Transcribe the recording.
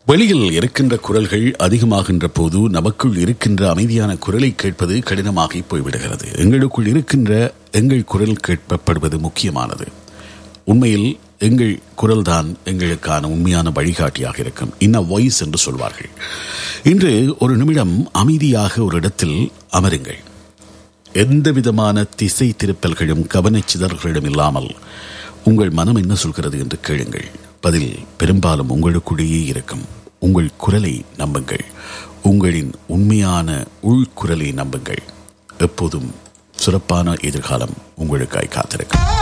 வெளியில் இருக்கின்ற குரல்கள் அதிகமாகின்ற போது நமக்குள் இருக்கின்ற அமைதியான குரலை கேட்பது கடினமாகி போய்விடுகிறது எங்களுக்குள் இருக்கின்ற எங்கள் குரல் கேட்கப்படுவது முக்கியமானது உண்மையில் எங்கள் குரல்தான் எங்களுக்கான உண்மையான வழிகாட்டியாக இருக்கும் இன்ன வாய்ஸ் என்று சொல்வார்கள் இன்று ஒரு நிமிடம் அமைதியாக ஒரு இடத்தில் அமருங்கள் எந்த விதமான திசை திருப்பல்களும் கவனச்சிதறல்களும் இல்லாமல் உங்கள் மனம் என்ன சொல்கிறது என்று கேளுங்கள் பதில் பெரும்பாலும் உங்களுக்குள்ளேயே இருக்கும் உங்கள் குரலை நம்புங்கள் உங்களின் உண்மையான உள்குரலை நம்புங்கள் எப்போதும் சிறப்பான எதிர்காலம் உங்களுக்காய் காத்திருக்கும்